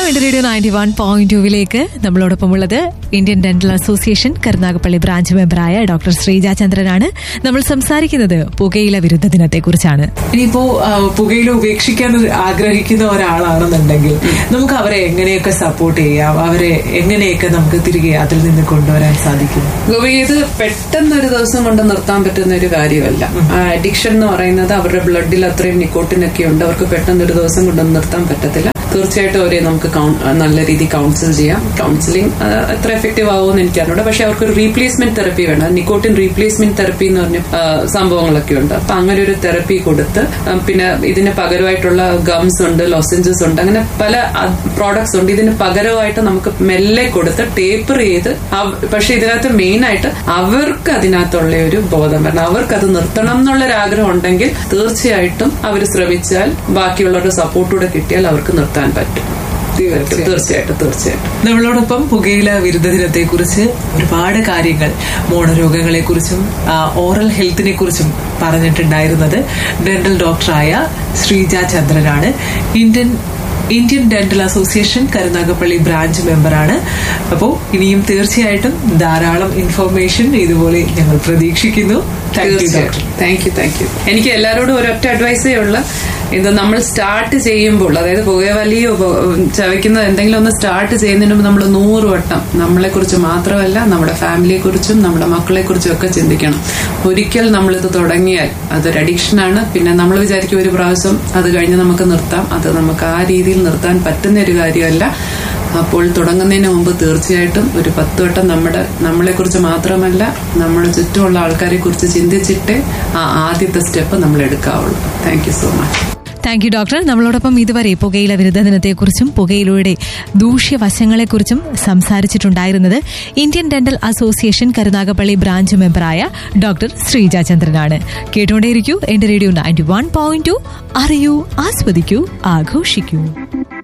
എന്റെ radio ninety one point ടുവിലേക്ക് നമ്മളോടൊപ്പം ഉള്ളത് Indian dental association Karunagappally branch മെമ്പറായ ഡോക്ടർ ശ്രീജ ചന്ദ്രനാണ് നമ്മൾ സംസാരിക്കുന്നത് പുകയില വിരുദ്ധ ദിനത്തെ കുറിച്ചാണ് ഇനിയിപ്പോ ആ, പുകയില ഉപേക്ഷിക്കാൻ ആഗ്രഹിക്കുന്ന ഒരാളാണെന്നുണ്ടെങ്കിൽ നമുക്ക് അവരെ എങ്ങനെയൊക്കെ സപ്പോർട്ട് ചെയ്യാം അവരെ എങ്ങനെയൊക്കെ നമുക്ക് തിരികെ അതിൽ നിന്ന് കൊണ്ടുവരാൻ സാധിക്കും ഗോപി ഇത് പെട്ടെന്ന് ഒരു ദിവസം കൊണ്ട് നിർത്താൻ പറ്റുന്ന ഒരു കാര്യമല്ല അഡിക്ഷൻ എന്ന് പറയുന്നത് അവരുടെ ബ്ലഡിൽ അത്രയും നിക്കോട്ടിനൊക്കെ ഉണ്ട് അവർക്ക് പെട്ടെന്ന് ഒരു ദിവസം കൊണ്ടൊന്നും നിർത്താൻ പറ്റത്തില്ല തീർച്ചയായിട്ടും അവരെ നമുക്ക് കൗൺ- നല്ല രീതിയിൽ കൗൺസിൽ ചെയ്യാം കൗൺസിലിംഗ് എത്ര എഫക്റ്റീവ് ആവുമെന്ന് എനിക്കറിഞ്ഞൂടെ പക്ഷെ അവർക്ക് ഒരു റീപ്ലേസ്മെന്റ് തെറപ്പി വേണം നിക്കോട്ടിൻ റീപ്ലേസ്മെന്റ് തെറപ്പി എന്ന് പറഞ്ഞ ആ, സംഭവങ്ങളൊക്കെ ഉണ്ട് അപ്പൊ അങ്ങനെ ഒരു തെറപ്പി കൊടുത്ത് ആ, പിന്നെ ഇതിന് പകരമായിട്ടുള്ള ഗംസ് ഉണ്ട് ലോസഞ്ചസ് ഉണ്ട് അങ്ങനെ പല പ്രോഡക്ട്സ് ഉണ്ട് ഇതിന് പകരമായിട്ട് നമുക്ക് മെല്ലെ കൊടുത്ത് ടേപ്പർ ചെയ്ത് അവ- പക്ഷെ ഇതിനകത്ത് മെയിൻ ആയിട്ട് അവർക്ക് അതിനകത്തുള്ള ഒരു ബോധം വരണം അവർക്ക് അത് നിർത്തണം എന്നുള്ളൊരു ആഗ്രഹം ഉണ്ടെങ്കിൽ തീർച്ചയായിട്ടും അവർ ശ്രമിച്ചാൽ ബാക്കിയുള്ളവരുടെ സപ്പോർട്ടൂടെ കിട്ടിയാൽ അവർക്ക് നിർത്താൻ പറ്റും തീർച്ചയായിട്ടും തീർച്ചയായിട്ടും നമ്മളോടൊപ്പം പുകയില വിരുദ്ധ ദിനത്തെ കുറിച്ച് ഒരുപാട് കാര്യങ്ങൾ മോണരോഗങ്ങളെ കുറിച്ചും ഓറൽ ഹെൽത്തിനെ കുറിച്ചും പറഞ്ഞിട്ടുണ്ടായിരുന്നത് ഡെന്റൽ ഡോക്ടറായ ശ്രീജ ചന്ദ്രനാണ് Indian Indian dental association Karunagappally branch മെമ്പറാണ് അപ്പോൾ ഇനിയും തീർച്ചയായിട്ടും ധാരാളം ഇൻഫർമേഷൻ ഇതുപോലെ ഞങ്ങൾ പ്രതീക്ഷിക്കുന്നു thank you doctor thank you thank you എനിക്ക് എല്ലാവരോടും ഒരൊറ്റ അഡ്വൈസേ ഉള്ള ഇത് നമ്മൾ സ്റ്റാർട്ട് ചെയ്യുമ്പോൾ അതായത് പുകവലിയോ ഉപ- ചവയ്ക്കുന്നത് എന്തെങ്കിലും ഒന്ന് സ്റ്റാർട്ട് ചെയ്യുന്നതിന് മുമ്പ് നമ്മൾ നൂറ് വട്ടം നമ്മളെ കുറിച്ച് മാത്രമല്ല നമ്മുടെ ഫാമിലിയെ കുറിച്ചും നമ്മുടെ മക്കളെ കുറിച്ചും ഒക്കെ ചിന്തിക്കണം ഒരിക്കൽ നമ്മളിത് തുടങ്ങിയാൽ അതൊരു അഡിക്ഷനാണ് പിന്നെ നമ്മൾ വിചാരിക്കും ഒരു പ്രാവശ്യം അത് കഴിഞ്ഞ് നമുക്ക് നിർത്താം അത് നമുക്ക് ആ രീതിയിൽ നിർത്താൻ പറ്റുന്ന ഒരു കാര്യമല്ല അപ്പോൾ തുടങ്ങുന്നതിന് മുമ്പ് തീർച്ചയായിട്ടും ഒരു പത്ത് വട്ടം നമ്മുടെ നമ്മളെ കുറിച്ച് മാത്രമല്ല നമ്മുടെ ചുറ്റുമുള്ള ആൾക്കാരെ കുറിച്ച് ചിന്തിച്ചിട്ടേ ആ ആദ്യത്തെ സ്റ്റെപ്പ് നമ്മൾ എടുക്കാവുള്ളൂ thank you so much thank you doctor നമ്മളോടൊപ്പം ഇതുവരെ പുകയില വിരുദ്ധ ദിനത്തെക്കുറിച്ചും പുകയിലയുടെ ദൂഷ്യവശങ്ങളെക്കുറിച്ചും സംസാരിച്ചിട്ടുണ്ടായിരുന്നത് Indian dental association Karunagappally branch മെമ്പറായ ഡോക്ടർ ശ്രീജ ചന്ദ്രനാണ് കേട്ടുകൊണ്ടേയിരിക്കൂ എന്റെ radio ninety one point two അറിയൂ ആസ്വദിക്കൂ ആഘോഷിക്കൂ